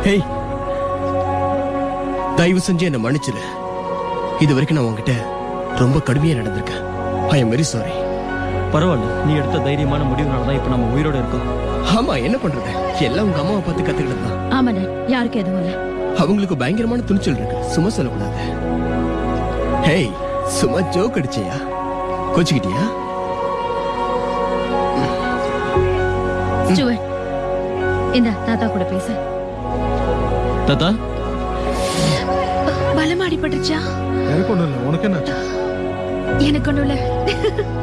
hey தயவு செஞ்சு என்ன மன்னிச்சிரு இது வரைக்கும் நான் உன்கிட்ட ரொம்ப கடுமையா நடந்திருக்கேன் ஐ எம் வெரி சாரி பரவாயில்ல நீ எடுத்த தைரியமான முடிவுனால தான் இப்ப நம்ம உயிரோட இருக்கோம் ஆமா என்ன பண்றது எல்லாம் உங்க அம்மாவை பார்த்து கத்துக்கிட்டது தான் ஆமாண்ணே யாருக்கும் எதுவும் இல்ல அவங்களுக்கு பயங்கரமான துணிச்சல் இருக்கு சும்மா சொல்லக்கூடாது ஹேய் சும்மா ஜோக் அடிச்சியா கோச்சுக்கிட்டியா ஸ்டூவர்ட் இந்த தாத்தா கூட பேசு தாத்தா பலமா அடிபட்டுச்சா எனக்கு ஒண்ணும் இல்லை உனக்கு என்னாச்சு எனக்கு ஒண்ணும் இல்ல